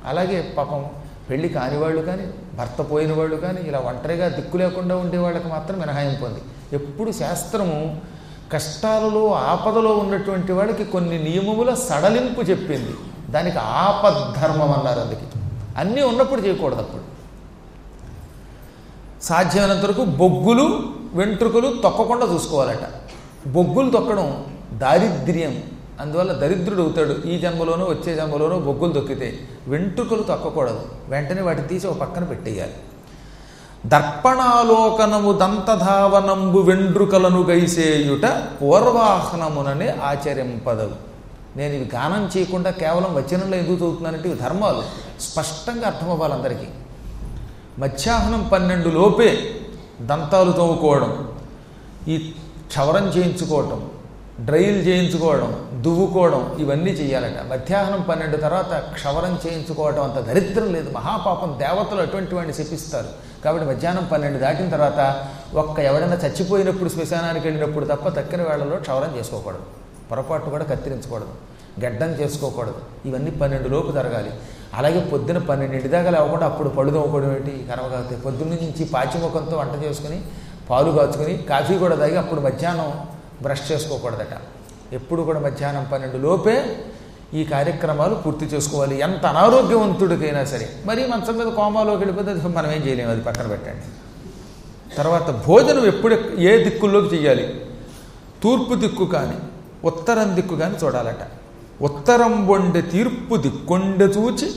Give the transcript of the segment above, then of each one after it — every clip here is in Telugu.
అలాగే పాపం పెళ్లి కాని వాళ్ళు కానీ భర్త పోయిన వాళ్ళు కానీ ఇలా ఒంటరిగా దిక్కు లేకుండా ఉండే వాళ్ళకి మాత్రం మినహాయింపు ఉంది ఎప్పుడు శాస్త్రము కష్టాలలో ఆపదలో ఉన్నటువంటి వాళ్ళకి కొన్ని నియమముల సడలింపు చెప్పింది దానికి ఆపద్ధర్మం అన్నారు అందుకే అన్నీ ఉన్నప్పుడు చేయకూడదు అప్పుడు సాధ్యమైనంత వరకు బొగ్గులు వెంట్రుకలు తొక్కకుండా చూసుకోవాలట బొగ్గులు తొక్కడం దారిద్ర్యం అందువల్ల దరిద్రుడు అవుతాడు ఈ జన్మలోనో వచ్చే జన్మలోనో బొగ్గులు తొక్కితే వెంట్రుకలు తొక్కకూడదు వెంటనే వాటిని తీసి ఒక పక్కన పెట్టేయాలి దర్పణాలోకనము దంతధావనంబు వెండ్రుకలను గైసేయుట పూర్వాహనముననే ఆచరింపదవు నేను ఇవి గానం చేయకుండా కేవలం వచనంలో ఎందుకు చదువుతున్నానంటే ఇవి ధర్మాలు స్పష్టంగా అర్థమవ్వాలి అందరికీ మధ్యాహ్నం పన్నెండు లోపే దంతాలు తోముకోవడం ఈ క్షవరం చేయించుకోవటం డ్రైల్ చేయించుకోవడం దువ్వుకోవడం ఇవన్నీ చేయాలట మధ్యాహ్నం పన్నెండు తర్వాత క్షవరం చేయించుకోవడం అంత దరిద్రం లేదు మహాపాపం దేవతలు అటువంటి వాడిని శపిస్తారు కాబట్టి మధ్యాహ్నం పన్నెండు దాటిన తర్వాత ఒక్క ఎవడైనా చచ్చిపోయినప్పుడు శ్మశానానికి వెళ్ళినప్పుడు తప్ప తక్కిన వేళలో క్షవరం చేసుకోకూడదు పొరపాటు కూడా కత్తిరించకూడదు గడ్డం చేసుకోకూడదు ఇవన్నీ పన్నెండు లోపు జరగాలి అలాగే పొద్దున పన్నెండింటి దాకా లేకుండా అప్పుడు పళ్ళు తోముకోవడం ఏంటి కరవగాతే పొద్దున్న నుంచి పాచిముఖంతో వంట చేసుకుని పాలు కాచుకుని కాఫీ కూడా తాగి అప్పుడు మధ్యాహ్నం బ్రష్ చేసుకోకూడదట ఎప్పుడు కూడా మధ్యాహ్నం పన్నెండు లోపే ఈ కార్యక్రమాలు పూర్తి చేసుకోవాలి ఎంత అనారోగ్యవంతుడికైనా సరే మరీ మంచం మీద కోమాలోకి వెళ్ళిపోతే అది మనం ఏం చేయలేము అది పక్కన పెట్టండి తర్వాత భోజనం ఎప్పుడు ఏ దిక్కుల్లోకి చేయాలి తూర్పు దిక్కు కానీ ఉత్తరం దిక్కు కానీ చూడాలట ఉత్తరం బొండె తీర్పు దిక్కొండె చూచి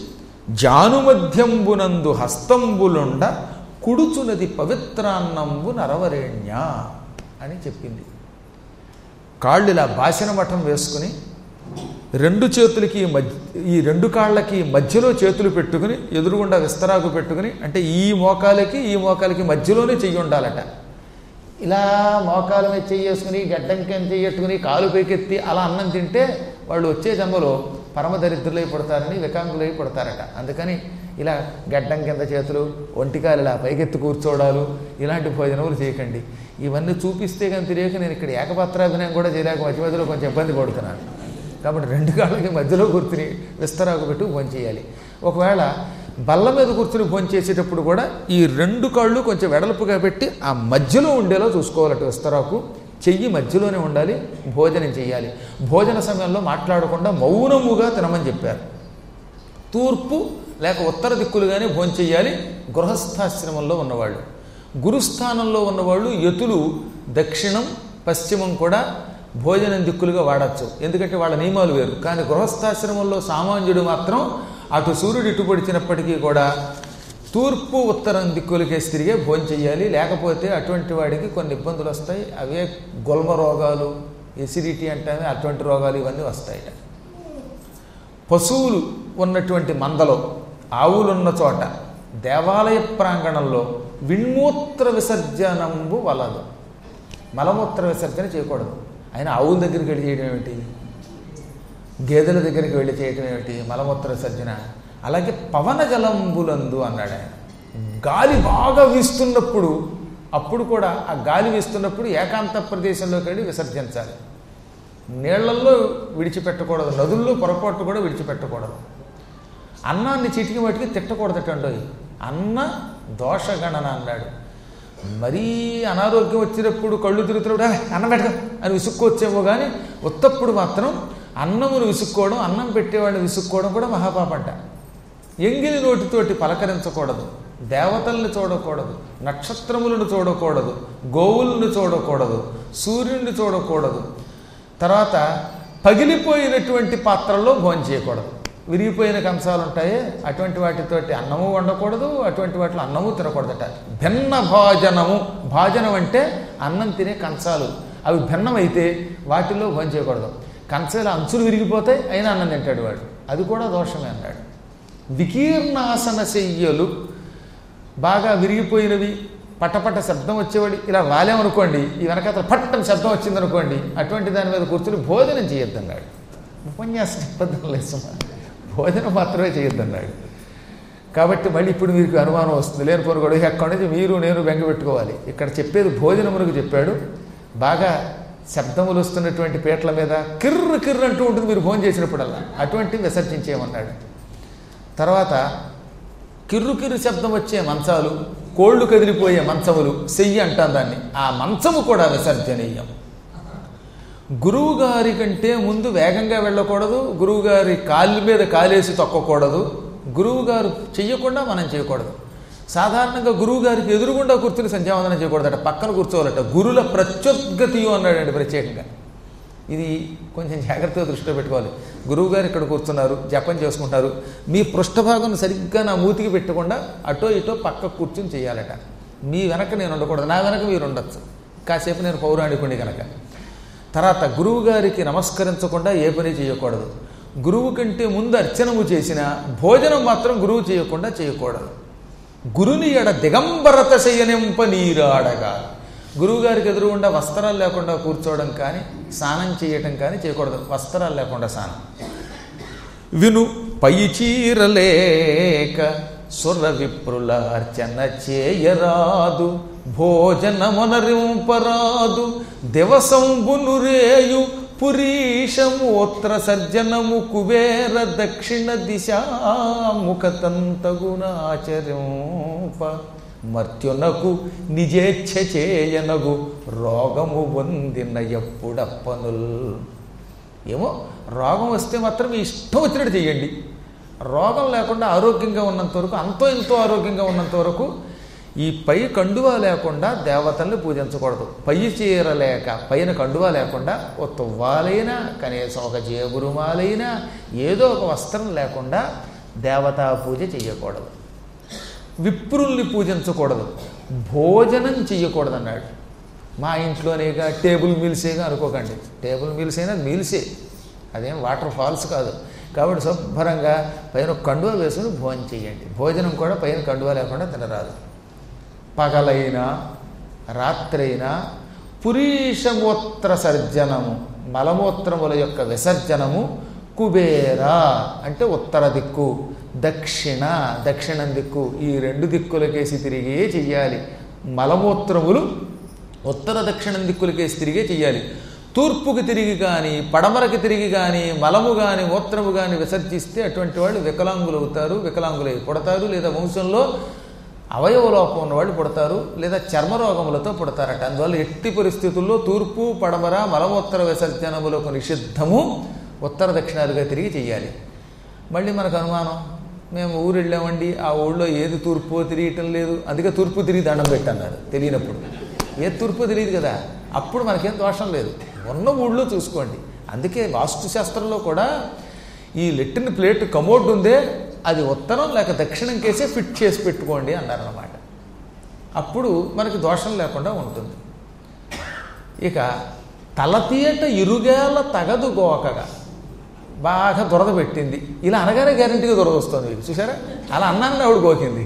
జానుమధ్యంబునందు హస్తంబులుండ కుడుచునది పవిత్రాన్నంబు నరవరేణ్య అని చెప్పింది కాళ్ళు ఇలా బాసిన మఠం వేసుకుని రెండు చేతులకి మధ్య ఈ రెండు కాళ్ళకి మధ్యలో చేతులు పెట్టుకుని ఎదురుగుండా విస్తరాకు పెట్టుకుని అంటే ఈ మోకాలకి ఈ మోకాలకి మధ్యలోనే చెయ్యి ఉండాలట ఇలా మోకాల మీద చెయ్యేసుకుని గడ్డంకెం చెయ్యట్టుకుని కాలు పైకెత్తి అలా అన్నం తింటే వాళ్ళు వచ్చే జన్మలో పరమదరిద్రులై పుడతారని వికాంగులై పుడతారట అందుకని ఇలా గడ్డం కింద చేతులు ఒంటికాలు ఇలా పైకెత్తి కూర్చోవడాలు ఇలాంటి భోజనములు చేయకండి ఇవన్నీ చూపిస్తే కానీ తెలియక నేను ఇక్కడ ఏకపాత్రాభినయం కూడా చేయలేక మధ్య మధ్యలో కొంచెం ఇబ్బంది పడుతున్నాను కాబట్టి రెండు కాళ్ళకి మధ్యలో కూర్చుని విస్తరాకు పెట్టి భోంచేయాలి ఒకవేళ బల్ల మీద కూర్చుని భోంచేసేటప్పుడు కూడా ఈ రెండు కాళ్ళు కొంచెం వెడల్పుగా పెట్టి ఆ మధ్యలో ఉండేలా చూసుకోవాలట విస్తరాకు చెయ్యి మధ్యలోనే ఉండాలి భోజనం చేయాలి భోజన సమయంలో మాట్లాడకుండా మౌనముగా తినమని చెప్పారు తూర్పు లేక ఉత్తర దిక్కులుగానే భోంచెయ్యాలి గృహస్థాశ్రమంలో ఉన్నవాళ్ళు గురుస్థానంలో ఉన్నవాళ్ళు ఎతులు దక్షిణం పశ్చిమం కూడా భోజనం దిక్కులుగా వాడచ్చు ఎందుకంటే వాళ్ళ నియమాలు వేరు కానీ గృహస్థాశ్రమంలో సామాన్యుడు మాత్రం అటు సూర్యుడు ఇటు పొడిచినప్పటికీ కూడా తూర్పు ఉత్తరం దిక్కులకేసి తిరిగే భోజనం చెయ్యాలి లేకపోతే అటువంటి వాడికి కొన్ని ఇబ్బందులు వస్తాయి అవే గొల్మ రోగాలు ఎసిడిటీ అంటే అటువంటి రోగాలు ఇవన్నీ వస్తాయి పశువులు ఉన్నటువంటి మందలో ఆవులున్న చోట దేవాలయ ప్రాంగణంలో విణ్మూత్ర విసర్జనంబు వలదు మలమూత్ర విసర్జన చేయకూడదు ఆయన ఆవుల దగ్గరికి వెళ్ళి చేయడం ఏమిటి గేదెల దగ్గరికి వెళ్ళి చేయటం ఏమిటి మలమూత్ర విసర్జన అలాగే పవన జలంబులందు అన్నాడు ఆయన గాలి బాగా వీస్తున్నప్పుడు అప్పుడు కూడా ఆ గాలి వీస్తున్నప్పుడు ఏకాంత ప్రదేశంలోకి వెళ్ళి విసర్జించాలి నీళ్లల్లో విడిచిపెట్టకూడదు నదుల్లో పొరపాటు కూడా విడిచిపెట్టకూడదు అన్నాన్ని చిటికి మటికి తిట్టకూడదటండోయ్ అన్న దోషగణన అన్నాడు మరీ అనారోగ్యం వచ్చినప్పుడు కళ్ళు తిరుగుతున్నప్పుడు "ఆ, అన్నం పెట్టక అని విసుక్కోవచ్చేమో కానీ ఉత్తప్పుడు మాత్రం అన్నమును విసుక్కోవడం అన్నం పెట్టేవాడిని విసుక్కోవడం కూడా మహాపాపంట ఎంగిలి నోటితోటి పలకరించకూడదు దేవతల్ని చూడకూడదు నక్షత్రములను చూడకూడదు గోవులను చూడకూడదు సూర్యుడిని చూడకూడదు తర్వాత పగిలిపోయినటువంటి పాత్రల్లో భోజనం చేయకూడదు విరిగిపోయిన కంసాలు ఉంటాయి అటువంటి వాటితోటి అన్నము వండకూడదు అటువంటి వాటిలో అన్నము తినకూడదట భిన్న భోజనము భాజనం అంటే అన్నం తినే కంచాలు అవి భిన్నమైతే వాటిల్లో భోజనం చేయకూడదు కంచాలు అంచులు విరిగిపోతాయి అయినా అన్నం తింటాడు వాడు అది కూడా దోషమే అన్నాడు వికీర్ణాసన శయ్యలు బాగా విరిగిపోయినవి పటపట శబ్దం వచ్చేవాడి ఇలా వాలేమనుకోండి ఈ వెనకాతల పట్టం శబ్దం వచ్చిందనుకోండి అటువంటి దాని మీద కూర్చుని భోజనం చేయొద్దన్నాడు ఉపన్యాసం ఇబ్బంది లేదు భోజనం మాత్రమే చేయొద్దన్నాడు కాబట్టి మళ్ళీ ఇప్పుడు మీకు అనుమానం వస్తుంది లేని పోను కూడా ఎక్కడి నుంచి మీరు నేను బెంగ పెట్టుకోవాలి ఇక్కడ చెప్పేది భోజనమునకు చెప్పాడు బాగా శబ్దములు వస్తున్నటువంటి పీటల మీద కిర్రు కిర్రు అంటూ ఉంటుంది మీరు భోజనం చేసినప్పుడల్లా అటువంటి విసర్జించేయమన్నాడు తర్వాత కిర్రు కిర్రు శబ్దం వచ్చే మంచాలు కోళ్ళు కదిలిపోయే మంచములు సెయ్యి అంటాం దాన్ని ఆ మంచము కూడా విసర్జనీయం గురువు గారి కంటే ముందు వేగంగా వెళ్ళకూడదు గురువు గారి కాళ్ళ మీద కాలేసి తొక్కకూడదు గురువు గారు చెయ్యకుండా మనం చేయకూడదు సాధారణంగా గురువు గారికి ఎదురుగుండా కూర్చుని సంధ్యావందనం చేయకూడదట పక్కన కూర్చోవాలట గురుల ప్రత్యుద్గతియు అన్నాడండి ప్రత్యేకంగా ఇది కొంచెం జాగ్రత్తగా దృష్టిలో పెట్టుకోవాలి గురువు గారు ఇక్కడ కూర్చున్నారు జపం చేసుకుంటారు మీ పృష్ఠభాగం సరిగ్గా నా మూతికి పెట్టకుండా అటో ఇటో పక్క కూర్చుని చేయాలట మీ వెనక నేను ఉండకూడదు నా వెనక మీరు ఉండొచ్చు కాసేపు నేను పౌరాణికుని కనుక తర్వాత గురువు గారికి నమస్కరించకుండా ఏ పని చేయకూడదు గురువు కంటే ముందు అర్చనము చేసిన భోజనం మాత్రం గురువు చేయకుండా చేయకూడదు గురుని ఎడ దిగంబరత శయనింప నీరాడగా గురువుగారికి ఎదురుగుండా వస్త్రాలు లేకుండా కూర్చోవడం కానీ స్నానం చేయటం కానీ చేయకూడదు వస్త్రాలు లేకుండా స్నానం విను పై చీరలేక సుర విప్రుల అర్చన చేయరాదు భోజనమునరింపరాదు దివసంబును రేయు పురీషమూత్ర సర్జనము కుబేర దక్షిణ దిశాముఖతంతగునాచరింప మర్త్యునకు నిజేచ్ఛ చేయనగు రోగము పొందిన ఎప్పుడప్పనుల్ ఏమో రోగం వస్తే మాత్రం మీ ఇష్టం వచ్చినట్టు చేయండి రోగం లేకుండా ఆరోగ్యంగా ఉన్నంత వరకు అంతో ఇంతో ఆరోగ్యంగా ఉన్నంత వరకు ఈ పై కండువా లేకుండా దేవతల్ని పూజించకూడదు పై చీర లేక పైన కండువా లేకుండా ఓ తువ్వాలైనా కనీసం ఒక జేబురుమాలైనా ఏదో ఒక వస్త్రం లేకుండా దేవతా పూజ చేయకూడదు విప్రుల్ని పూజించకూడదు భోజనం చెయ్యకూడదు అన్నాడు మా ఇంట్లోనేగా టేబుల్ మీల్సేగా అనుకోకండి టేబుల్ మీల్స్ అయినా మీల్సే అదేం వాటర్ ఫాల్స్ కాదు కాబట్టి శుభ్రంగా పైన కండువా వేసుకుని భోజనం చేయండి భోజనం కూడా పైన కండువా లేకుండా తినరాదు పగలైనా రాత్రైనా పురీషమూత్ర సర్జనము మలమూత్రముల యొక్క విసర్జనము కుబేర అంటే ఉత్తర దిక్కు దక్షిణ దక్షిణం దిక్కు ఈ రెండు దిక్కులకేసి తిరిగే చెయ్యాలి మలమూత్రములు ఉత్తర దక్షిణం దిక్కులకేసి తిరిగే చెయ్యాలి తూర్పుకి తిరిగి కానీ పడమరకి తిరిగి కానీ మలము కానీ మూత్రము కానీ విసర్జిస్తే అటువంటి వాళ్ళు వికలాంగులు అవుతారు వికలాంగులై పుడతారు లేదా వంశంలో అవయవ లోపం ఉన్నవాళ్ళు పుడతారు లేదా చర్మరోగములతో పుడతారట అందువల్ల ఎట్టి పరిస్థితుల్లో తూర్పు పడమర మలమూత్ర విసర్జనములకు నిషిద్ధము ఉత్తర దక్షిణాలుగా తిరిగి చెయ్యాలి మళ్ళీ మనకు అనుమానం మేము ఊరు వెళ్ళామండి ఆ ఊళ్ళో ఏది తూర్పు తిరియటం లేదు అందుకే తూర్పు తిరిగి దండం పెట్టన్నాడు తెలియనప్పుడు ఏ తూర్పు తెలియదు కదా అప్పుడు మనకేం దోషం లేదు ఉన్న ఊళ్ళో చూసుకోండి అందుకే వాస్తుశాస్త్రంలో కూడా ఈ లెట్టిన ప్లేట్ కమోడ్ ఉందే అది ఉత్తరం లేక దక్షిణం కేసే ఫిట్ చేసి పెట్టుకోండి అన్నారన్నమాట అప్పుడు మనకి దోషం లేకుండా ఉంటుంది ఇక తలతీయట ఇరుగేల తగదు గోకగా బాగా దురద పెట్టింది ఇలా అనగానే గ్యారంటీగా దురద వస్తుంది మీకు చూసారా అలా అన్నాను ఆవిడ గోకింది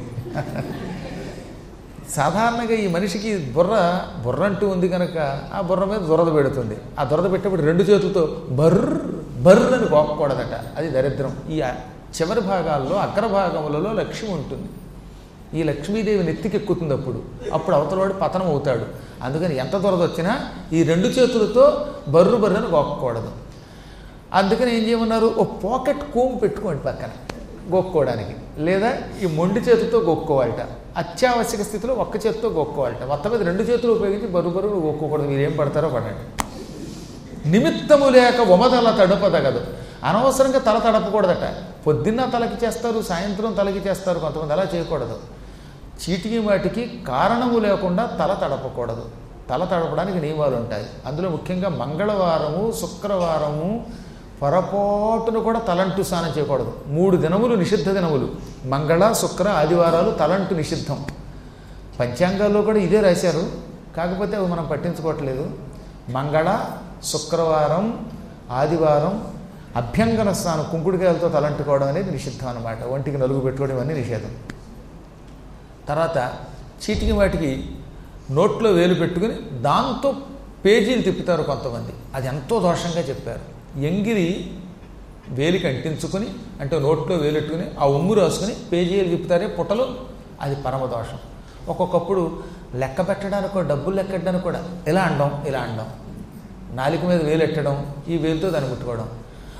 సాధారణంగా ఈ మనిషికి బుర్ర బుర్ర అంటూ ఉంది కనుక ఆ బుర్ర మీద దురద పెడుతుంది ఆ దురద పెట్టేప్పుడు రెండు చేతులతో బర్ర్ బర్ర్ అని గోకకూడదట అది దరిద్రం ఈ చివరి భాగాల్లో అగ్రభాగములలో లక్ష్మి ఉంటుంది ఈ లక్ష్మీదేవి నెత్తికెక్కుతుంది అప్పుడు అప్పుడు అవతలవాడు పతనం అవుతాడు అందుకని ఎంత దురద వచ్చినా ఈ రెండు చేతులతో బర్రు బర్రని గోక్కకూడదు అందుకని ఏం చేయమన్నారు ఓ పాకెట్ కోమ్ పెట్టుకోండి పక్కన గోక్కోవడానికి లేదా ఈ మొండి చేతితో గోక్కోవాలట అత్యావశ్యక స్థితిలో ఒక్క చేతితో గోక్కోవాలట మొత్తం మీద రెండు చేతులు ఉపయోగించి బరువు బరువు గోక్కోకూడదు మీరు ఏం పడతారో పడండి నిమిత్తము లేక ఉమతల తడపదగదు అనవసరంగా తల తడపకూడదట పొద్దున్న తలకి చేస్తారు సాయంత్రం తలకి చేస్తారు కొంతమంది అలా చేయకూడదు చీటికి వాటికి కారణము లేకుండా తల తడపకూడదు తల తడపడానికి నియమాలు ఉంటాయి అందులో ముఖ్యంగా మంగళవారము శుక్రవారము పొరపాటును కూడా తలంటు స్నానం చేయకూడదు మూడు దినములు నిషిద్ధ దినములు మంగళ శుక్ర ఆదివారాలు తలంటు నిషిద్ధం పంచాంగాల్లో కూడా ఇదే రాశారు కాకపోతే అవి మనం పట్టించుకోవట్లేదు మంగళ శుక్రవారం ఆదివారం అభ్యంగన స్నానం కుంకుడికాయలతో తలంటుకోవడం అనేది నిషిద్ధం అనమాట ఒంటికి నలుగు పెట్టుకోవడం ఇవన్నీ నిషేధం తర్వాత చీటికి వాటికి నోట్లో వేలు పెట్టుకుని దాంతో పేజీలు తిప్పుతారు కొంతమంది అది ఎంతో దోషంగా చెప్పారు ఎంగిరి వేలికి అంటించుకొని అంటే నోట్లో వేలెట్టుకుని ఆ ఉమ్ము రాసుకుని పేజీలు తిప్పుతారే పుటలు అది పరమదోషం ఒక్కొక్కప్పుడు లెక్క పెట్టడానికి డబ్బులు లెక్కడానికి కూడా ఇలా అండం ఇలా అండం నాలుక మీద వేలెట్టడం ఈ వేలుతో దాన్ని ముట్టుకోవడం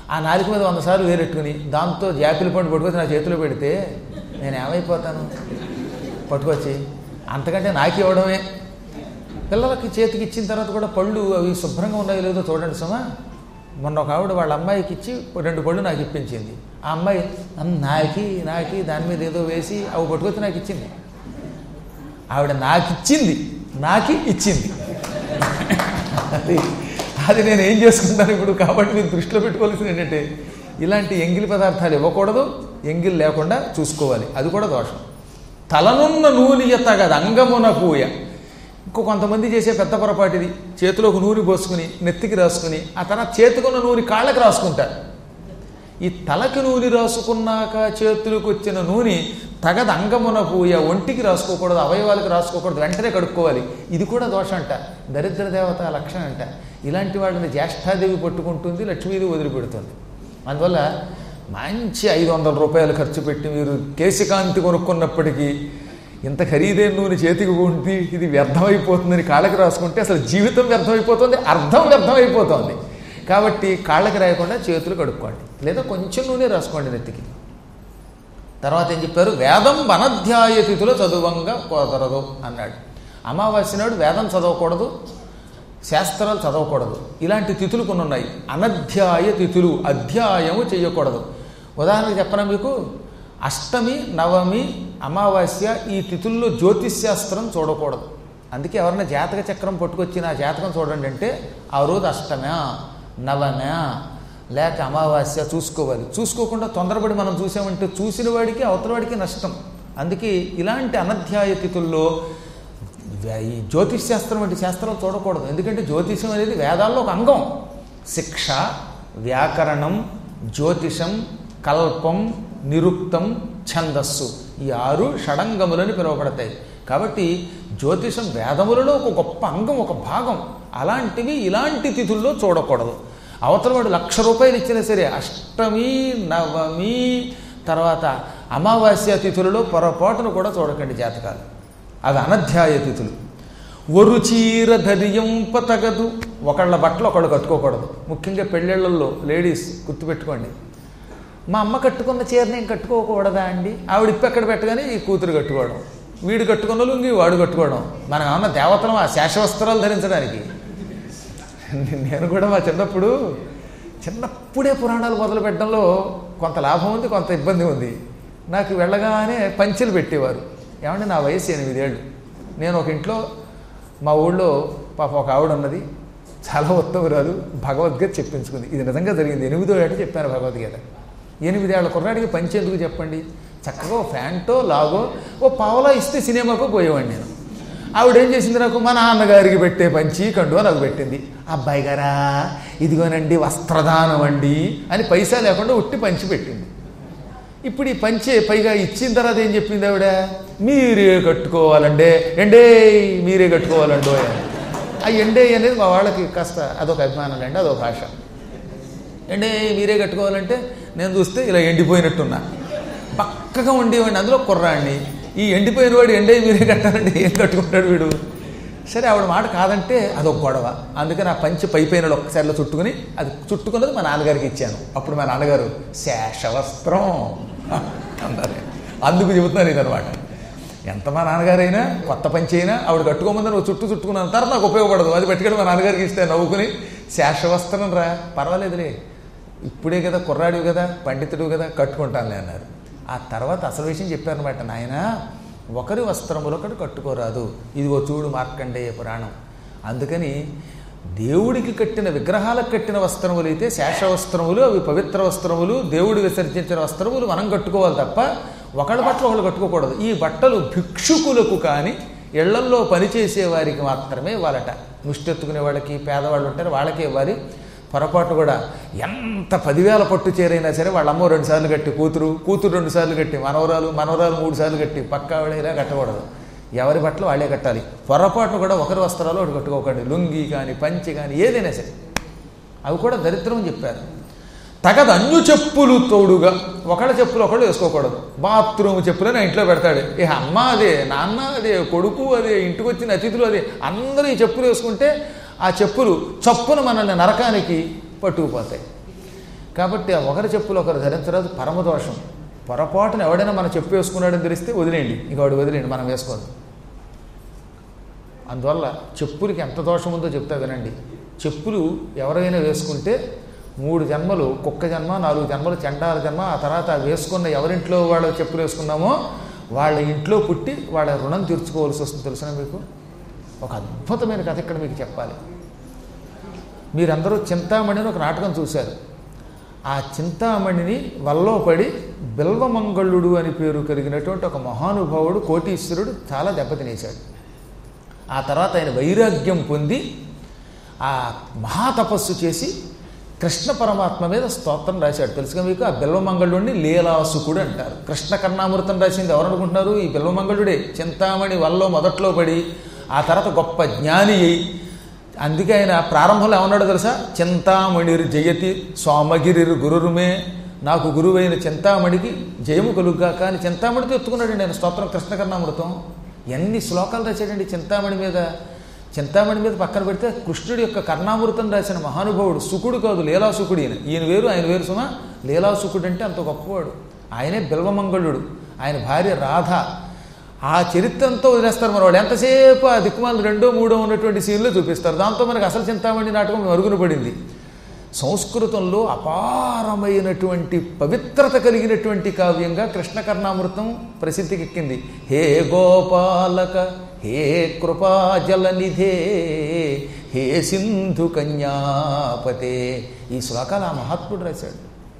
ఆ నాలుగు మీద వంద సార్లు వేరెట్టుకుని దాంతో జాపిల పండు పట్టుకొచ్చి నా చేతిలో పెడితే నేను ఏమైపోతాను పట్టుకొచ్చి అంతకంటే నాకు ఇవ్వడమే పిల్లలకి చేతికి ఇచ్చిన తర్వాత కూడా పళ్ళు అవి శుభ్రంగా ఉన్నాయో లేదో చూడండి సుమా మొన్న ఒక ఆవిడ వాళ్ళ అమ్మాయికి ఇచ్చి రెండు పళ్ళు నాకు ఇప్పించింది ఆ అమ్మాయి "అమ్, నాకి నాకి దాని మీద ఏదో వేసి అవి పట్టుకొచ్చి నాకు ఇచ్చింది ఆవిడ నాకు ఇచ్చింది నాకి ఇచ్చింది అది అది నేను ఏం చేసుకుంటాను ఇప్పుడు కాబట్టి మీరు దృష్టిలో పెట్టుకోవాల్సింది ఏంటంటే ఇలాంటి ఎంగిలి పదార్థాలు ఇవ్వకూడదు ఎంగిల్ లేకుండా చూసుకోవాలి అది కూడా దోషం తలనున్న నూనె తగదు అంగమున పూయ ఇంకో కొంతమంది చేసే పెద్ద పొరపాటు ఇది చేతిలోకి నూనె పోసుకుని నెత్తికి రాసుకుని ఆ తర్వాత చేతికున్న నూనె కాళ్ళకి రాసుకుంటారు ఈ తలకి నూనె రాసుకున్నాక చేతులకు వచ్చిన నూనె తగద అంగమున పూయ ఒంటికి రాసుకోకూడదు అవయవాలకు రాసుకోకూడదు వెంటనే కడుక్కోవాలి ఇది కూడా దోషం అంట దరిద్ర దేవత లక్షణం అంట ఇలాంటి వాళ్ళని జ్యేష్ఠాదేవి పట్టుకుంటుంది లక్ష్మీదేవి వదిలిపెడుతుంది అందువల్ల మంచి ఐదు వందల రూపాయలు ఖర్చు పెట్టి మీరు కేశకాంతి కొనుక్కున్నప్పటికీ ఇంత ఖరీదైన నూనె చేతికి ఉండి ఇది వ్యర్థమైపోతుందని కాళ్ళకి రాసుకుంటే అసలు జీవితం వ్యర్థమైపోతుంది అర్థం వ్యర్థమైపోతుంది కాబట్టి కాళ్ళకి రాయకుండా చేతులు కడుక్కోండి లేదా కొంచెం నూనె రాసుకోండి నెత్తికి తర్వాత ఏం చెప్పారు వేదం వనధ్యాయ తిథిలో చదువంగా కుదరదు అన్నాడు అమావాస్య నాడు వేదం చదవకూడదు శాస్త్రాలు చదవకూడదు ఇలాంటి తిథులు కొన్ని ఉన్నాయి అనధ్యాయ తిథులు అధ్యాయము చేయకూడదు ఉదాహరణకు చెప్పనా మీకు అష్టమి నవమి అమావాస్య ఈ తిథుల్లో జ్యోతిష్ శాస్త్రం చూడకూడదు అందుకే ఎవరైనా జాతక చక్రం పట్టుకొచ్చి నా జాతకం చూడండి అంటే ఆ రోజు అష్టమా నవమా లేక అమావాస్య చూసుకోవాలి చూసుకోకుండా తొందరపడి మనం చూసామంటే చూసిన వాడికి అవతల వాడికి నష్టం అందుకే ఇలాంటి అనధ్యాయ తిథుల్లో ఈ జ్యోతిష్ శాస్త్రం వంటి శాస్త్రాలు చూడకూడదు ఎందుకంటే జ్యోతిషం అనేది వేదాల్లో ఒక అంగం శిక్ష వ్యాకరణం జ్యోతిషం కల్పం నిరుక్తం ఛందస్సు ఈ ఆరు షడంగములని పిలువబడతాయి కాబట్టి జ్యోతిషం వేదములలో ఒక గొప్ప అంగం ఒక భాగం అలాంటివి ఇలాంటి తిథుల్లో చూడకూడదు అవతల వాడు లక్ష రూపాయలు ఇచ్చినా సరే అష్టమి నవమి తర్వాత అమావాస్య తిథులలో పొరపాటును కూడా చూడకండి జాతకాలు అవి అనధ్యాయ తిథులు ఒరు చీర ధరియంప తగదు ఒకళ్ళ బట్టలు ఒకళ్ళు కట్టుకోకూడదు ముఖ్యంగా పెళ్ళిళ్ళల్లో లేడీస్ గుర్తుపెట్టుకోండి మా అమ్మ కట్టుకున్న చీర నేను కట్టుకోకూడదా అండి ఆవిడ ఇప్పు ఎక్కడ పెట్టగానే ఈ కూతురు కట్టుకోవడం వీడు కట్టుకున్న లుంగి వాడు కట్టుకోవడం మనం ఏమన్నా దేవతలం ఆ శేషవస్త్రాలు ధరించడానికి నేను కూడా మా చిన్నప్పుడు చిన్నప్పుడే పురాణాలు మొదలు పెట్టడంలో కొంత లాభం ఉంది కొంత ఇబ్బంది ఉంది నాకు వెళ్ళగానే పంచెలు పెట్టేవారు ఏమంటే నా వయసు ఎనిమిదేళ్ళు నేను ఒక ఇంట్లో మా ఊళ్ళో పాప ఒక ఆవిడ ఉన్నది చాలా ఉత్తమురాలు భగవద్గీత చెప్పించుకుంది ఇది నిజంగా జరిగింది ఎనిమిదో ఏట చెప్పాను భగవద్గీత ఎనిమిదేళ్ల కుర్రాడికి పంచి ఎందుకు చెప్పండి చక్కగా ఓ ఫ్యాంటో లాగో ఓ పావలా ఇస్తే సినిమాకు పోయేవాడిని నేను ఆవిడ ఏం చేసింది నాకు మా నాన్నగారికి పెట్టే పంచి కండువా నాకు పెట్టింది అబ్బాయి గారా ఇదిగోనండి వస్త్రదానం అండి అని పైసా లేకుండా ఉట్టి పంచి పెట్టింది ఇప్పుడు ఈ పంచే పైగా ఇచ్చిన తర్వాత ఏం చెప్పింది ఆవిడ మీరే కట్టుకోవాలండే ఎండే మీరే కట్టుకోవాలండో అని. ఆ ఎండే అనేది మా వాళ్ళకి కాస్త అదొక అభిమానం అండి అదొక ఆశ ఎండే మీరే కట్టుకోవాలంటే నేను చూస్తే ఇలా ఎండిపోయినట్టున్నా పక్కగా ఉండేవాడిని అందులో కుర్రాడిని ఈ ఎండిపోయిన వాడు ఎండే మీరే కట్టాలంటే ఏం కట్టుకుంటాడు వీడు సరే ఆవిడ మాట కాదంటే అదొక గొడవ అందుకని ఆ పంచి పై పైన ఒక్కసారిలో చుట్టుకుని అది చుట్టుకున్నది మా నాన్నగారికి ఇచ్చాను అప్పుడు మా నాన్నగారు శేషవస్త్రం అన్నారు అందుకు చెబుతున్నాను ఇదనమాట ఎంత మా నాన్నగారైనా కొత్త పంచి అయినా ఆవిడ కట్టుకోమంది నువ్వు చుట్టూ చుట్టుకున్నాను తర్వాత నాకు ఉపయోగపడదు అది పెట్టుకెళ్ళి మా నాన్నగారికి ఇస్తే నవ్వుకుని శేషవస్త్రం రా పర్వాలేదులే ఇప్పుడే కదా కుర్రాడివి కదా పండితుడు కదా కట్టుకుంటానులే అన్నారు ఆ తర్వాత అసలు విషయం చెప్పారనమాట నాయన ఒకరి వస్త్రములు ఒకటి కట్టుకోరాదు ఇదిగో చూడు మార్కండేయ పురాణం అందుకని దేవుడికి కట్టిన విగ్రహాలకు కట్టిన వస్త్రములు అయితే శేష వస్త్రములు అవి పవిత్ర వస్త్రములు దేవుడు విసర్జించిన వస్త్రములు మనం కట్టుకోవాలి తప్ప ఒకళ్ళ బట్టలు ఒకళ్ళు కట్టుకోకూడదు ఈ బట్టలు భిక్షుకులకు కానీ ఇళ్లల్లో పనిచేసే వారికి మాత్రమే ఇవ్వాలట ముష్టెత్తుకునే వాళ్ళకి పేదవాళ్ళు ఉంటారు వాళ్ళకే ఇవ్వాలి పొరపాటు కూడా ఎంత పదివేల పట్టు చేరైనా సరే వాళ్ళ అమ్మ రెండు సార్లు కట్టి కూతురు కూతురు రెండు సార్లు కట్టి మనవరాలు మనవరాలు మూడు సార్లు కట్టి పక్క ఇలా కట్టకూడదు ఎవరి బట్టలు వాళ్ళే కట్టాలి పొరపాటు కూడా ఒకరి వస్త్రాలు ఒకటి కట్టుకోకండి లుంగి కానీ పంచి కానీ ఏదైనా సరే అవి కూడా దరిద్రం అని చెప్పారు తగదు అన్యు చెప్పులు తోడుగా ఒకళ్ళ చెప్పులు ఒకళ్ళు వేసుకోకూడదు బాత్రూమ్ చెప్పులు నా ఇంట్లో పెడతాడు ఏ అమ్మ అదే నాన్న అదే కొడుకు అదే ఇంటికి వచ్చిన అతిథులు అదే అందరూ ఈ చెప్పులు వేసుకుంటే ఆ చెప్పులు చప్పున మనల్ని నరకానికి పట్టుకుపోతాయి కాబట్టి ఆ ఒకరి చెప్పులు ఒకరు ధరించరాదు పరమదోషం పొరపాటున ఎవడైనా మనం చెప్పు వేసుకున్నాడని తెలిస్తే వదిలేయండి ఇక వాడు వదిలేయండి మనం వేసుకోవద్దు అందువల్ల చెప్పులకి ఎంత దోషం ఉందో చెప్తా వినండి చెప్పులు ఎవరైనా వేసుకుంటే మూడు జన్మలు కుక్క జన్మ నాలుగు జన్మలు చెండాల జన్మ ఆ తర్వాత ఆ వేసుకున్న ఎవరింట్లో వాళ్ళ చెప్పులు వేసుకున్నామో వాళ్ళ ఇంట్లో పుట్టి వాళ్ళ రుణం తీర్చుకోవాల్సి వస్తుంది తెలుసిన మీకు ఒక అద్భుతమైన కథ ఇక్కడ మీకు చెప్పాలి మీరందరూ చింతామణి అని ఒక నాటకం చూశారు ఆ చింతామణిని వల్లో పడి బిల్వమంగళుడు అని పేరు కలిగినటువంటి ఒక మహానుభావుడు కోటీశ్వరుడు చాలా దెబ్బతినేశాడు ఆ తర్వాత ఆయన వైరాగ్యం పొంది ఆ మహాతపస్సు చేసి కృష్ణ పరమాత్మ మీద స్తోత్రం రాశాడు తెలుసుగా మీకు ఆ బిల్వమంగళుడిని లీలాసుకుడు అంటారు కృష్ణ కర్ణామృతం రాసింది ఎవరు అనుకుంటున్నారు ఈ బిల్వమంగళుడే చింతామణి వల్లో మొదట్లో పడి ఆ తర్వాత గొప్ప జ్ఞాని అయి అందుకే ఆయన ప్రారంభంలో ఏమన్నాడో తెలుసా చింతామణిర్ జయతి స్వామగిరిర్ గురురుమే నాకు గురువైన చింతామణికి జయము కలుగ్గాక అని చింతామణితో ఎత్తుకున్నాడు నేను స్తోత్రం కృష్ణకర్ణామృతం ఎన్ని శ్లోకాలు రాశాడండి చింతామణి మీద చింతామణి మీద పక్కన పెడితే కృష్ణుడి యొక్క కర్ణామృతం రాసిన మహానుభావుడు సుకుడు కాదు లీలాసుకుడు ఈయన ఈయన వేరు ఆయన వేరు సుమా లీలాసుకుడు అంటే అంత గొప్పవాడు ఆయనే బిల్వమంగళుడు ఆయన భార్య రాధ ఆ చరిత్రంతో వదిలేస్తారు మన వాళ్ళు ఎంతసేపు ఆ దిక్కుమాలు రెండో మూడో ఉన్నటువంటి సీన్లో చూపిస్తారు దాంతో మనకు అసలు చింతామణి నాటకం మరుగున పడింది సంస్కృతంలో అపారమైనటువంటి పవిత్రత కలిగినటువంటి కావ్యంగా కృష్ణకర్ణామృతం ప్రసిద్ధికెక్కింది హే గోపాలక హే కృపాజలనిధే హే సింధు కన్యాపతే ఈ శ్లోకాలు ఆ మహాత్ముడు రాశాడు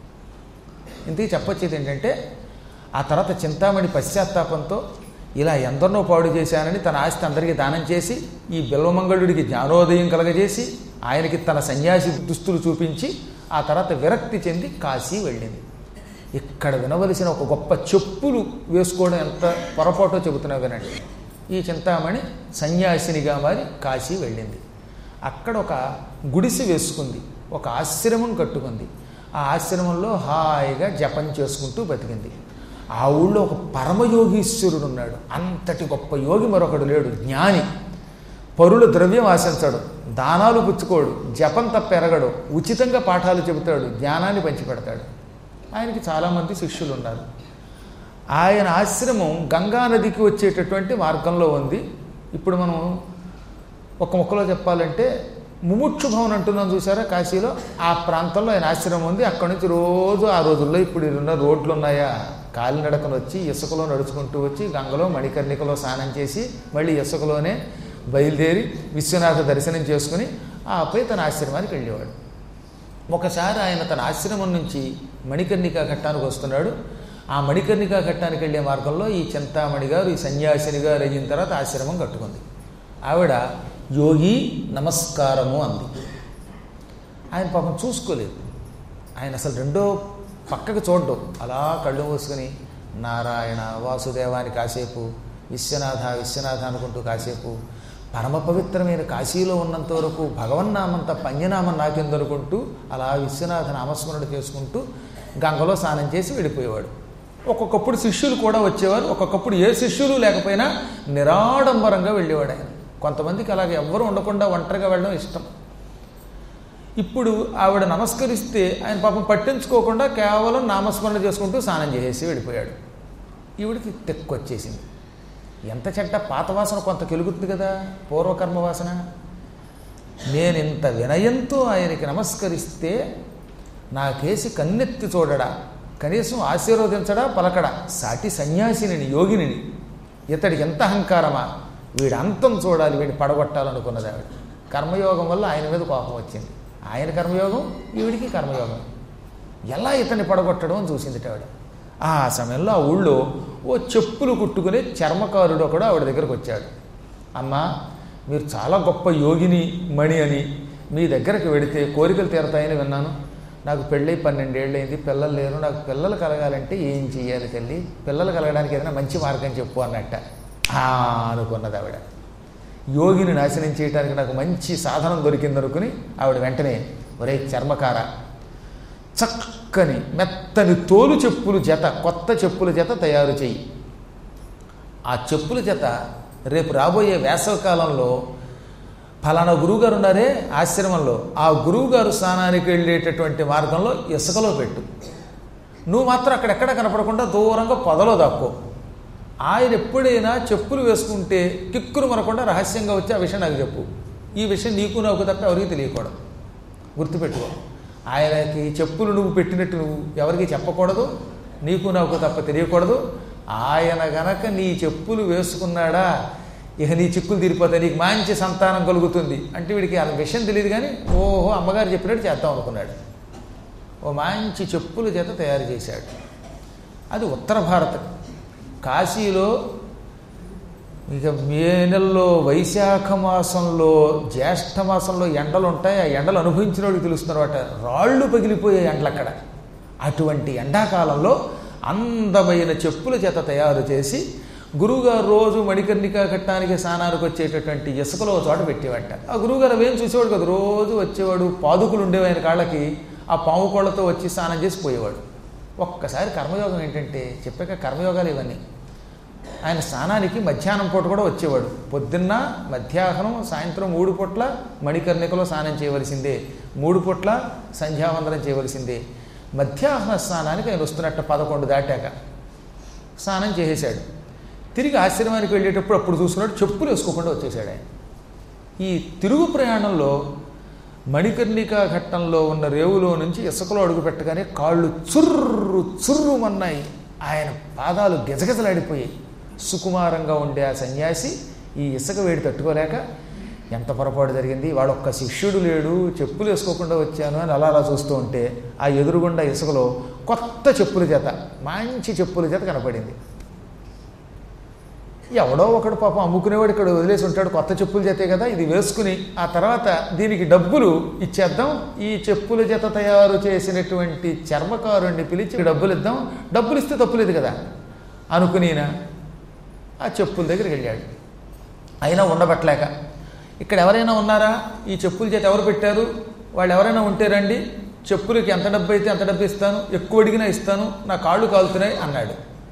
ఇంతకీ చెప్పొచ్చేది ఏంటంటే ఆ తర్వాత చింతామణి పశ్చాత్తాపంతో ఇలా ఎందరినో పాడు చేశానని తన ఆస్తి అందరికీ దానం చేసి ఈ బిల్వమంగళుడికి జ్ఞానోదయం కలగజేసి ఆయనకి తన సన్యాసి దుస్తులు చూపించి ఆ తర్వాత విరక్తి చెంది కాశీ వెళ్ళింది ఇక్కడ వినవలసిన ఒక గొప్ప చెప్పులు వేసుకోవడం ఎంత పొరపాటో చెబుతున్నా వినండి ఈ చింతామణి సన్యాసినిగా మారి కాశీ వెళ్ళింది అక్కడ ఒక గుడిసె వేసుకుంది ఒక ఆశ్రమం కట్టుకుంది ఆ ఆశ్రమంలో హాయిగా జపం చేసుకుంటూ బతికింది ఆ ఊళ్ళో ఒక పరమయోగీశ్వరుడు ఉన్నాడు అంతటి గొప్ప యోగి మరొకడు లేడు జ్ఞాని పరుల ద్రవ్యం ఆశించడు దానాలు పుచ్చుకోడు జపం తప్ప ఎరగడు ఉచితంగా పాఠాలు చెబుతాడు జ్ఞానాన్ని పంచిపెడతాడు ఆయనకి చాలామంది శిష్యులు ఉన్నారు ఆయన ఆశ్రమం గంగా నదికి వచ్చేటటువంటి మార్గంలో ఉంది ఇప్పుడు మనం ఒక ముక్కలో చెప్పాలంటే ముముక్షు భవన్ అంటున్నాం చూసారా కాశీలో ఆ ప్రాంతంలో ఆయన ఆశ్రమం ఉంది అక్కడి నుంచి రోజు ఆ రోజుల్లో ఇప్పుడు ఉన్న రోడ్లు ఉన్నాయా కాలినడకను వచ్చి ఇసుకలో నడుచుకుంటూ వచ్చి గంగలో మణికర్ణికలో స్నానం చేసి మళ్ళీ ఇసుకలోనే బయలుదేరి విశ్వనాథ దర్శనం చేసుకుని ఆపై తన ఆశ్రమానికి వెళ్ళేవాడు ఒకసారి ఆయన తన ఆశ్రమం నుంచి మణికర్ణికా ఘట్టానికి వస్తున్నాడు ఆ మణికర్ణికా ఘట్టానికి వెళ్ళే మార్గంలో ఈ చింతామణి గారు ఈ సన్యాసిని గారు అయిన తర్వాత ఆశ్రమం కట్టుకుంది ఆవిడ యోగి నమస్కారము అంది ఆయన పాపం చూసుకోలేదు ఆయన అసలు రెండో పక్కకు చూడడం అలా కళ్ళు మూసుకొని నారాయణ వాసుదేవాని కాసేపు విశ్వనాథ విశ్వనాథ అనుకుంటూ కాసేపు పరమ పవిత్రమైన కాశీలో ఉన్నంత వరకు భగవన్నామం తప్ప అన్యనామం నాకెందనుకుంటూ అలా విశ్వనాథ నామస్మరణ చేసుకుంటూ గంగలో స్నానం చేసి వెళ్ళిపోయేవాడు ఒక్కొక్కప్పుడు శిష్యులు కూడా వచ్చేవారు ఒక్కొక్కప్పుడు ఏ శిష్యులు లేకపోయినా నిరాడంబరంగా వెళ్ళేవాడు ఆయన కొంతమందికి అలాగే ఎవ్వరూ ఉండకుండా ఒంటరిగా వెళ్ళడం ఇష్టం ఇప్పుడు ఆవిడ నమస్కరిస్తే ఆయన పాపం పట్టించుకోకుండా కేవలం నామస్మరణ చేసుకుంటూ స్నానం చేసేసి వెళ్ళిపోయాడు ఈవిడికి తెక్కొచ్చేసింది ఎంత చెడ్డ పాత వాసన కొంత కెలుగుతుంది కదా పూర్వకర్మ వాసన నేను ఇంత వినయంతో ఆయనకి నమస్కరిస్తే నా కేసి కన్నెత్తి చూడడా కనీసం ఆశీర్వదించడా పలకడా సాటి సన్యాసిని యోగిని ఇతడికి ఎంత అహంకారమా వీడి అంతం చూడాలి వీడిని పడగొట్టాలనుకున్నది ఆవిడ కర్మయోగం వల్ల ఆయన మీద కోపం వచ్చింది ఆయన కర్మయోగం ఈవిడికి కర్మయోగం ఎలా ఇతన్ని పడగొట్టడం అని చూసింది ఆవిడ ఆ సమయంలో ఆ ఊళ్ళో ఓ చెప్పులు కుట్టుకునే చర్మకారుడు ఒకడు ఆవిడ దగ్గరకు వచ్చాడు అమ్మా మీరు చాలా గొప్ప యోగిని మణి అని మీ దగ్గరకు వెడితే కోరికలు తీరతాయని విన్నాను నాకు పెళ్ళై పన్నెండేళ్ళు అయింది పిల్లలు లేరు నాకు పిల్లలు కలగాలంటే ఏం చెయ్యాలి తల్లి పిల్లలు కలగడానికి ఏదైనా మంచి మార్గం చెప్పు అన్నట్ట "ఆ" అనుకున్నది ఆవిడ యోగిని నాశనం చేయడానికి నాకు మంచి సాధనం దొరికిందనుకుని ఆవిడ వెంటనే ఒరే చర్మకార చక్కని మెత్తని తోలు చెప్పులు జత కొత్త చెప్పుల జత తయారు చెయ్యి ఆ చెప్పుల జత రేపు రాబోయే వేసవకాలంలో ఫలానా గురువుగారు ఉన్నారే ఆశ్రమంలో ఆ గురువుగారు స్నానానికి వెళ్ళేటటువంటి మార్గంలో ఇసుకలో పెట్టు నువ్వు మాత్రం అక్కడెక్కడ కనపడకుండా దూరంగా పొదలో దాక్కో ఆయన ఎప్పుడైనా చెప్పులు వేసుకుంటే కిక్కురు మనకుండా రహస్యంగా వచ్చి ఆ విషయం నాకు చెప్పు ఈ విషయం నీకు నాకు తప్ప ఎవరికి తెలియకూడదు గుర్తుపెట్టుకో ఆయనకి చెప్పులు నువ్వు పెట్టినట్టు నువ్వు ఎవరికి చెప్పకూడదు నీకు నాకు తప్ప తెలియకూడదు ఆయన గనక నీ చెప్పులు వేసుకున్నాడా ఇక నీ చిక్కులు తీరిపోతాయి నీకు మంచి సంతానం కలుగుతుంది అంటే వీడికి ఆ విషయం తెలియదు కానీ ఓహో అమ్మగారు చెప్పినట్టు చేద్దాం అనుకున్నాడు ఓ మంచి చెప్పుల చేత తయారు చేశాడు అది ఉత్తర భారతం కాశీలో ఇక మే నెలలో వైశాఖ మాసంలో జ్యేష్ఠ మాసంలో ఎండలు ఉంటాయి ఆ ఎండలు అనుభవించిన వాడికి తెలుస్తున్నమాట రాళ్ళు పగిలిపోయే ఎండలు అక్కడ అటువంటి ఎండాకాలంలో అందమైన చెప్పుల చేత తయారు చేసి గురువుగారు రోజు మణికర్ణిక కట్టడానికి స్నానానికి వచ్చేటటువంటి ఇసుకలో ఒక చోట పెట్టేవాట ఆ గురువుగారు అవేం చూసేవాడు కదా రోజు వచ్చేవాడు పాదుకులు ఉండేవి ఆయన కాళ్ళకి ఆ పాము కోళ్ళతో వచ్చి స్నానం చేసి పోయేవాడు ఒక్కసారి కర్మయోగం ఏంటంటే చెప్పాక కర్మయోగాలు ఇవన్నీ ఆయన స్నానానికి మధ్యాహ్నం పూట కూడా వచ్చేవాడు పొద్దున్న మధ్యాహ్నం సాయంత్రం మూడు పూట్ల మణికర్ణికలో స్నానం చేయవలసిందే మూడు పూట్ల సంధ్యావందనం చేయవలసిందే మధ్యాహ్న స్నానానికి ఆయన వస్తున్నట్టు పదకొండు దాటాక స్నానం చేసేశాడు తిరిగి ఆశ్రమానికి వెళ్ళేటప్పుడు అప్పుడు చూసుకున్నాడు చెప్పులు వేసుకోకుండా వచ్చేసాడు ఆయన ఈ తిరుగు ప్రయాణంలో మణికర్ణికా ఘట్టంలో ఉన్న రేవులో నుంచి ఇసుకలో అడుగు పెట్టగానే కాళ్ళు చుర్రు చుర్రుమన్నాయి ఆయన పాదాలు గిజగిజలాడిపోయాయి సుకుమారంగా ఉండే ఆ సన్యాసి ఈ ఇసుక వేడి తట్టుకోలేక ఎంత పొరపాటు జరిగింది వాడు ఒక్క శిష్యుడు లేడు చెప్పులు వేసుకోకుండా వచ్చాను అని అలా అలా చూస్తూ ఉంటే ఆ ఎదురుగుండా ఇసుకలో కొత్త చెప్పుల చేత మంచి చెప్పుల చేత కనపడింది ఎవడో ఒకడు పాపం అమ్ముకునేవాడు ఇక్కడ వదిలేసి ఉంటాడు కొత్త చెప్పుల చేతే కదా ఇది వేసుకుని ఆ తర్వాత దీనికి డబ్బులు ఇచ్చేద్దాం ఈ చెప్పుల చేత తయారు చేసినటువంటి చర్మకారుణ్ణి పిలిచి డబ్బులు ఇద్దాం డబ్బులు ఇస్తే తప్పులేదు కదా అనుకునినా ఆ చెప్పుల దగ్గరికి వెళ్ళాడు అయినా ఉండబట్టలేక ఇక్కడ ఎవరైనా ఉన్నారా ఈ చెప్పుల చేత ఎవరు పెట్టారు వాళ్ళు ఎవరైనా ఉంటే రండి చెప్పులకి ఎంత డబ్బు అయితే అంత డబ్బు ఇస్తాను ఎక్కువ అడిగినా ఇస్తాను నా కాళ్ళు కాలుతున్నాయి అన్నాడు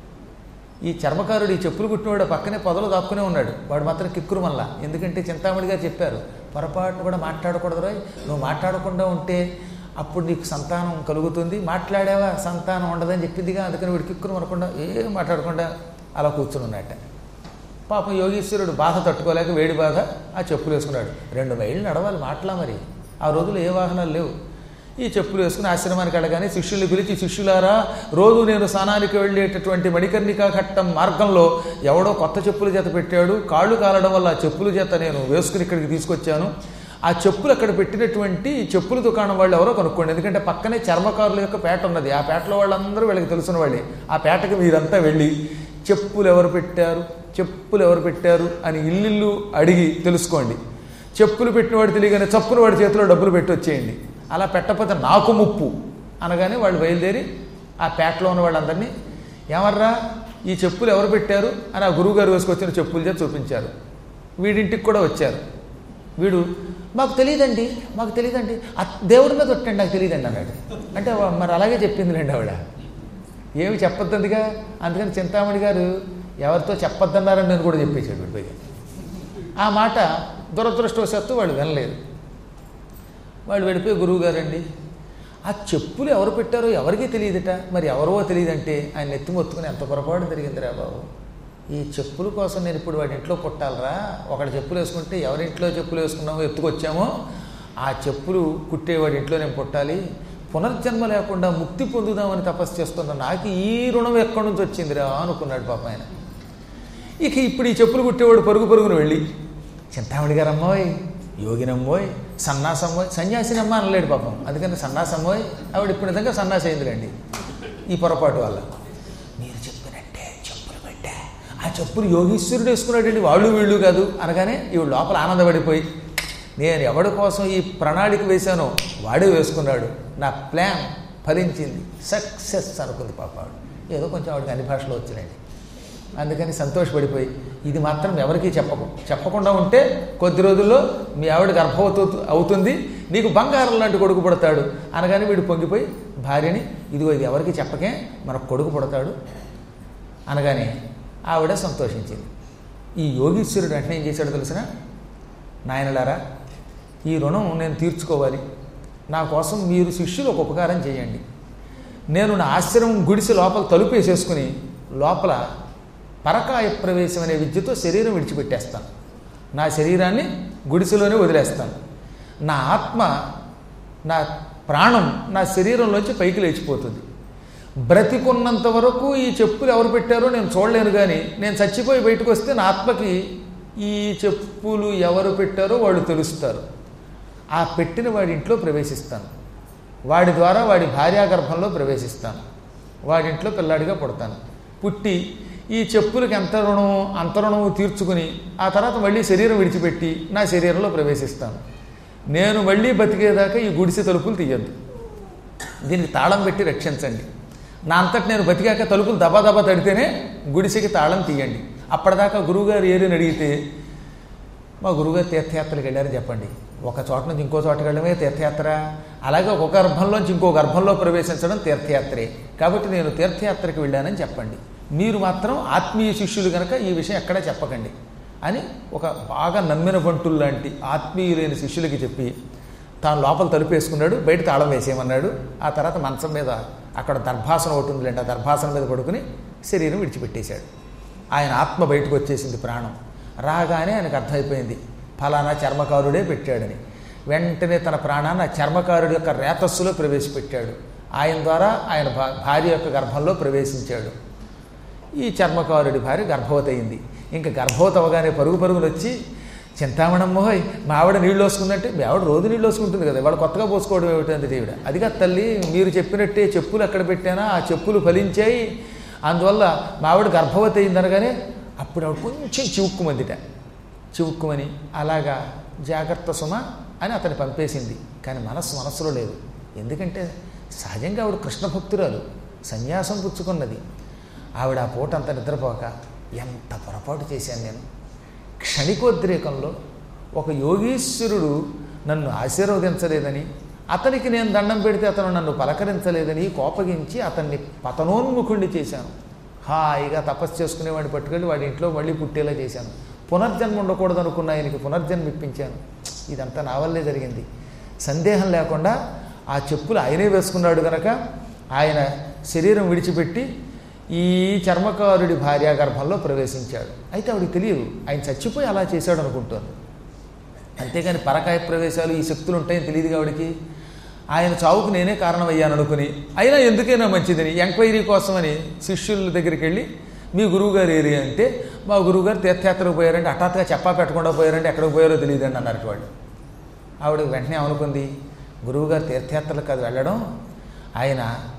ఈ చర్మకారుడు ఈ చెప్పులు కుట్టినవాడు పక్కనే పొదలు దాక్కునే ఉన్నాడు వాడు మాత్రం కిక్కురు మళ్ళా ఎందుకంటే చింతామణి గారు చెప్పారు పొరపాటు కూడా మాట్లాడకూడదు రాయ్ నువ్వు మాట్లాడకుండా ఉంటే అప్పుడు నీకు సంతానం కలుగుతుంది మాట్లాడావా సంతానం ఉండదని చెప్పిందిగా అందుకని వీడు కిక్కురు అనకుండా ఏం మాట్లాడకుండా అలా కూర్చుని ఉన్నట్ట పాపం యోగీశ్వరుడు బాధ తట్టుకోలేక వేడి బాధ ఆ చెప్పులు వేసుకున్నాడు రెండు మైళ్ళు నడవాలి మాటలా మరి ఆ రోజులు ఏ వాహనాలు లేవు ఈ చెప్పులు వేసుకుని ఆశ్రమానికి వెళ్ళగానే శిష్యుల్ని పిలిచి శిష్యులారా రోజు నేను స్నానానికి వెళ్ళేటటువంటి మణికర్ణికా ఘట్టం మార్గంలో ఎవడో కొత్త చెప్పుల చేత పెట్టాడు కాళ్ళు కాలడం వల్ల ఆ చెప్పుల చేత నేను వేసుకుని ఇక్కడికి తీసుకొచ్చాను ఆ చెప్పులు అక్కడ పెట్టినటువంటి చెప్పుల దుకాణం వాళ్ళు ఎవరో కనుక్కోండి ఎందుకంటే పక్కనే చర్మకారుల యొక్క పేట ఉన్నది ఆ పేటలో వాళ్ళందరూ వీళ్ళకి తెలిసిన వాళ్ళే ఆ పేటకి మీరంతా వెళ్ళి చెప్పులు ఎవరు పెట్టారు చెప్పులు ఎవరు పెట్టారు అని ఇల్లు అడిగి తెలుసుకోండి చెప్పులు పెట్టినవాడు తెలియగానే చప్పున వాడి చేతిలో డబ్బులు పెట్టి వచ్చేయండి అలా పెట్టకపోతే నాకు ముప్పు అనగానే వాళ్ళు బయలుదేరి ఆ పేటలో ఉన్న వాళ్ళందరినీ ఏమర్రా ఈ చెప్పులు ఎవరు పెట్టారు అని ఆ గురువుగారు వేసుకొచ్చిన చెప్పులు చేసి చూపించారు వీడింటికి కూడా వచ్చారు వీడు మాకు తెలియదండి మాకు తెలియదండి ఆ దేవుడి మీద కొట్టండి నాకు తెలియదండి అన్నాడు అంటే వా- మరి అలాగే చెప్పిందిలేండి ఆవిడ ఏమి చెప్పొద్దందిగా అందుకని చింతామణి గారు ఎవరితో చెప్పొద్దన్నారని నేను కూడా చెప్పేశాడు వీడి పైగా ఆ మాట దురదృష్టవశాత్తు వాళ్ళు వినలేదు వాళ్ళు వెళ్ళిపోయి గురువు గారండి ఆ చెప్పులు ఎవరు పెట్టారో ఎవరికీ తెలియదట మరి ఎవరో తెలియదంటే ఆయన నెత్తి మొత్తుకుని ఎంత పొరపాటు జరిగిందిరా బాబు ఈ చెప్పుల కోసం నేను ఇప్పుడు వాడి ఇంట్లో పుట్టాలరా ఒకటి చెప్పులు వేసుకుంటే ఎవరింట్లో చెప్పులు వేసుకున్నామో ఎత్తుకొచ్చామో ఆ చెప్పులు కుట్టేవాడి ఇంట్లో నేను పుట్టాలి పునర్జన్మ లేకుండా ముక్తి పొందుదామని తపస్సు చేస్తున్న నాకు ఈ రుణం ఎక్కడి నుంచి వచ్చిందిరా అనుకున్నాడు పాప ఆయన ఇక ఇప్పుడు ఈ చెప్పులు కుట్టేవాడు పరుగు పరుగును వెళ్ళి చింతామణి గారు అమ్మోయ్ యోగినమ్మోయ్ సన్నాసమ్మోయ్ సన్యాసినమ్మ అనలేడు పాపం అందుకని సన్నాసమ్మోయ్ ఆవిడ ఇప్పుడు నిజంగా సన్నాసి అయిందిలేండి ఈ పొరపాటు వల్ల మీరు చెప్పినట్టే చెప్పులు పెట్టా ఆ చెప్పులు యోగీశ్వరుడు వేసుకున్నాడండి వాళ్ళు వీళ్ళు కాదు అనగానే ఇవి లోపల ఆనందపడిపోయి నేను ఎవడి కోసం ఈ ప్రణాళిక వేశానో వాడే వేసుకున్నాడు నా ప్లాన్ ఫలించింది సక్సెస్ అనుకుంది పాప ఆవిడ ఏదో కొంచెం ఆవిడకి అన్ని భాషలో వచ్చినాయండి అందుకని సంతోషపడిపోయి ఇది మాత్రం ఎవరికీ చెప్పకు చెప్పకుండా ఉంటే కొద్ది రోజుల్లో మీ ఆవిడ గర్భవతి అవుతుంది నీకు బంగారం లాంటి కొడుకు పుడతాడు అనగానే వీడు పొంగిపోయి భార్యని ఇదిగో ఇది ఎవరికి చెప్పకే మనకు కొడుకు పుడతాడు అనగానే ఆవిడ సంతోషించింది ఈ యోగీశ్వరుడు వెంటనే ఏం చేశాడో తెలిసిన నాయనలారా ఈ రుణం నేను తీర్చుకోవాలి నా కోసం మీరు శిష్యులు ఒక ఉపకారం చేయండి నేను నా ఆశ్రమం గుడిసి లోపల తలుపు వేసేసుకుని లోపల పరకాయ ప్రవేశం అనే విద్యతో శరీరం విడిచిపెట్టేస్తాను నా శరీరాన్ని గుడిసెలోనే వదిలేస్తాను నా ఆత్మ నా ప్రాణం నా శరీరంలోంచి పైకి లేచిపోతుంది బ్రతికున్నంత వరకు ఈ చెప్పులు ఎవరు పెట్టారో నేను చూడలేను కానీ నేను చచ్చిపోయి బయటకు వస్తే నా ఆత్మకి ఈ చెప్పులు ఎవరు పెట్టారో వాళ్ళు తెలుస్తారు ఆ పెట్టిన వాడి ఇంట్లో ప్రవేశిస్తాను వాడి ద్వారా వాడి భార్యాగర్భంలో ప్రవేశిస్తాను వాడింట్లో పిల్లాడిగా పుడతాను పుట్టి ఈ చెప్పులకి ఎంత రుణం అంత రుణము తీర్చుకుని ఆ తర్వాత మళ్ళీ శరీరం విడిచిపెట్టి నా శరీరంలో ప్రవేశిస్తాను నేను మళ్ళీ బతికేదాకా ఈ గుడిసె తలుపులు తీయద్దు దీనికి తాళం పెట్టి రక్షించండి నా అంతటి నేను బతికాక తలుపులు దబా దబా తడితేనే గుడిసెకి తాళం తీయండి అప్పటిదాకా గురువుగారు ఏరిని అడిగితే మా గురువుగారు తీర్థయాత్రలకు వెళ్ళారని చెప్పండి ఒక చోట నుంచి ఇంకో చోటకి వెళ్ళడమే తీర్థయాత్ర అలాగే ఒక గర్భంలోంచి ఇంకో గర్భంలో ప్రవేశించడం తీర్థయాత్రే కాబట్టి నేను తీర్థయాత్రకి వెళ్ళానని చెప్పండి మీరు మాత్రం ఆత్మీయ శిష్యులు కనుక ఈ విషయం ఎక్కడా చెప్పకండి అని ఒక బాగా నమ్మిన బంటులు లాంటి ఆత్మీయులైన శిష్యులకి చెప్పి తాను లోపల తలుపేసుకున్నాడు బయట తాళం వేసేయమన్నాడు ఆ తర్వాత మంచం మీద అక్కడ దర్భాసనం ఒకటి ఉందిలేండి ఆ దర్భాసనం మీద పడుకుని శరీరం విడిచిపెట్టేశాడు ఆయన ఆత్మ బయటకు వచ్చేసింది ప్రాణం రాగానే ఆయనకు అర్థమైపోయింది ఫలానా చర్మకారుడే పెట్టాడని వెంటనే తన ప్రాణాన్ని ఆ చర్మకారుడి యొక్క రేతస్సులో ప్రవేశపెట్టాడు ఆయన ద్వారా ఆయన భా- భార్య యొక్క గర్భంలో ప్రవేశించాడు ఈ చర్మకారుడి భార్య గర్భవతి అయింది ఇంకా గర్భవతి అవగానే పరుగు పరుగులు వచ్చి చింతామణమ్మోయ్ మా ఆవిడ నీళ్ళు వస్తుందంటే మీ ఆవిడ రోజు నీళ్ళు వస్తుంటుంది కదా వాడు కొత్తగా పోసుకోవడం ఏమిటంది దేవుడ అది కాదు తల్లి మీరు చెప్పినట్టే చెప్పులు ఎక్కడ పెట్టానా ఆ చెప్పులు ఫలించాయి అందువల్ల మా ఆవిడ గర్భవతి అయింది అనగానే అప్పుడు ఆవిడ కొంచెం చివుక్కుమందిట చివుక్కుమని అలాగా జాగ్రత్త సుమ అని అతన్ని పంపేసింది కానీ మనస్సు మనస్సులో లేదు ఎందుకంటే సహజంగా ఆవిడ కృష్ణ భక్తురాలు సన్యాసం పుచ్చుకున్నది ఆవిడ ఆ పూట అంత నిద్రపోక ఎంత పొరపాటు చేశాను నేను క్షణికోద్రేకంలో ఒక యోగీశ్వరుడు నన్ను ఆశీర్వదించలేదని అతనికి నేను దండం పెడితే అతను నన్ను పలకరించలేదని కోపగించి అతన్ని పతనోన్ముఖుణ్ణి చేశాను హాయిగా తపస్సు చేసుకునేవాడిని పట్టుకెళ్ళి వాడి ఇంట్లో మళ్ళీ పుట్టేలా చేశాను పునర్జన్మ ఉండకూడదు అనుకున్న ఆయనకి పునర్జన్మ ఇప్పించాను ఇదంతా నా వల్లే జరిగింది సందేహం లేకుండా ఆ చెప్పులు ఆయనే వేసుకున్నాడు గనక ఆయన శరీరం విడిచిపెట్టి ఈ చర్మకారుడి భార్యా గర్భంలో ప్రవేశించాడు అయితే ఆవిడకి తెలియదు ఆయన చచ్చిపోయి అలా చేశాడు అనుకుంటోంది అంతేగాని పరకాయ ప్రవేశాలు ఈ శక్తులు ఉంటాయని తెలియదు ఆవిడకి ఆయన చావుకు నేనే కారణమయ్యాను అనుకుని అయినా ఎందుకైనా మంచిదని ఎంక్వైరీ కోసమని శిష్యుల దగ్గరికి వెళ్ళి మీ గురువుగారు ఏరి అంటే మా గురువుగారు తీర్థయాత్రకు పోయారంటే హఠాత్తుగా చెప్పా పెట్టకుండా పోయారంటే ఎక్కడికి పోయారో తెలియదండి అన్నారు వాళ్ళు ఆవిడ వెంటనే అనుకుంది గురువుగారు తీర్థయాత్రలకు కాదు వెళ్ళడం ఆయన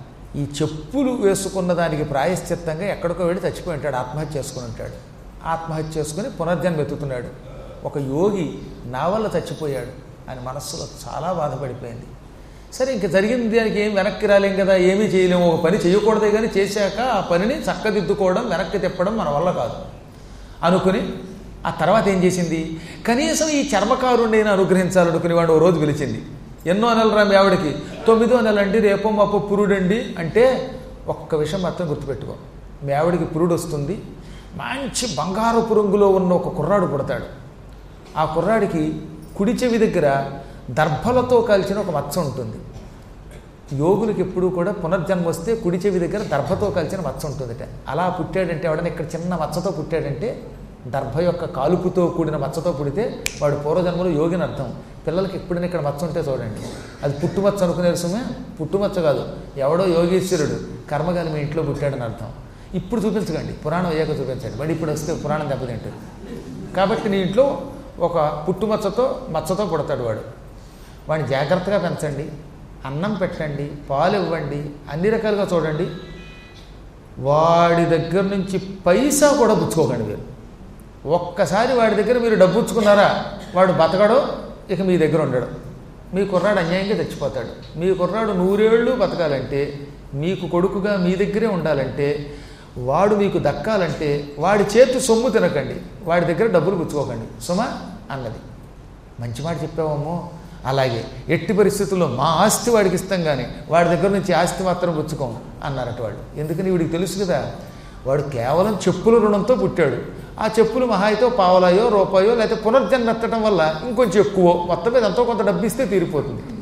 ఈ చెప్పులు వేసుకున్న దానికి ప్రాయశ్చిత్తంగా ఎక్కడికో వెళ్ళి చచ్చిపోయి ఉంటాడు ఆత్మహత్య చేసుకుని ఉంటాడు ఆత్మహత్య చేసుకుని పునర్జన్మ ఎత్తుతున్నాడు ఒక యోగి నా వల్ల చచ్చిపోయాడు అని మనస్సులో చాలా బాధపడిపోయింది సరే ఇంక జరిగింది దానికి ఏం వెనక్కి రాలేం కదా ఏమీ చేయలేము ఒక పని చేయకూడదే కానీ చేశాక ఆ పనిని చక్కదిద్దుకోవడం వెనక్కి తిప్పడం మన వల్ల కాదు అనుకుని ఆ తర్వాత ఏం చేసింది కనీసం ఈ చర్మకారుణ్ణి అనుగ్రహించాలనుకుని వాడు ఓ రోజు పిలిచింది ఎన్నో నెలలు రా మీ ఆవిడకి తొమ్మిదో నెల అండి రేపో మాపో పురుడండి అంటే ఒక్క విషయం మాత్రం గుర్తుపెట్టుకో మీ ఆవిడకి పురుడు వస్తుంది మంచి బంగారపు రంగులో ఉన్న ఒక కుర్రాడు పుడతాడు ఆ కుర్రాడికి కుడి చెవి దగ్గర దర్భలతో కాల్చిన ఒక మచ్చ ఉంటుంది యోగులకు ఎప్పుడూ కూడా పునర్జన్మ వస్తే కుడి చెవి దగ్గర దర్భతో కలిసిన మచ్చ ఉంటుందిట అలా పుట్టాడంటే ఎవడన్నా ఇక్కడ చిన్న మచ్చతో పుట్టాడంటే దర్భ యొక్క కాలుపుతో కూడిన మచ్చతో పుడితే వాడు పూర్వజన్మలో యోగిని అర్థం పిల్లలకి ఎప్పుడైనా ఇక్కడ మచ్చ ఉంటే చూడండి అది పుట్టుమచ్చ అనుకునే సుమే పుట్టుమచ్చ కాదు ఎవడో యోగీశ్వరుడు కర్మగాని మీ ఇంట్లో పుట్టాడని అర్థం ఇప్పుడు చూపించకండి పురాణం అయ్యాక చూపించండి మరి ఇప్పుడు వస్తే పురాణం దెబ్బతింటుంది కాబట్టి నీ ఇంట్లో ఒక పుట్టుమచ్చతో మచ్చతో పుడతాడు వాడు వాడిని జాగ్రత్తగా పెంచండి అన్నం పెట్టండి పాలు ఇవ్వండి అన్ని రకాలుగా చూడండి వాడి దగ్గర నుంచి పైసా కూడా పుచ్చుకోకండి మీరు ఒక్కసారి వాడి దగ్గర మీరు డబ్బు పుచ్చుకున్నారా వాడు బతకడో ఇక మీ దగ్గర ఉండడు మీ కుర్రాడు అన్యాయంగా చచ్చిపోతాడు మీ కుర్రాడు నూరేళ్ళు బతకాలంటే మీకు కొడుకుగా మీ దగ్గరే ఉండాలంటే వాడు మీకు దక్కాలంటే వాడి చేతి సొమ్ము తినకండి వాడి దగ్గర డబ్బులు పుచ్చుకోకండి సుమా అన్నది మంచి మాట చెప్పావమ్మో అలాగే ఎట్టి పరిస్థితుల్లో మా ఆస్తి వాడికి ఇస్తాం కానీ వాడి దగ్గర నుంచి ఆస్తి మాత్రం పుచ్చుకోం అన్నారట వాళ్ళు ఎందుకని వీడికి తెలుసు కదా వాడు కేవలం చెప్పుల రుణంతో పుట్టాడు ఆ చెప్పులు మహాయితో పావలాయో రూపాయో లేకపోతే పునర్జన్మ ఎత్తడం వల్ల ఇంకొంచెం ఎక్కువ మొత్తం మీద ఎంతో కొంత డబ్బు ఇస్తే తీరిపోతుంది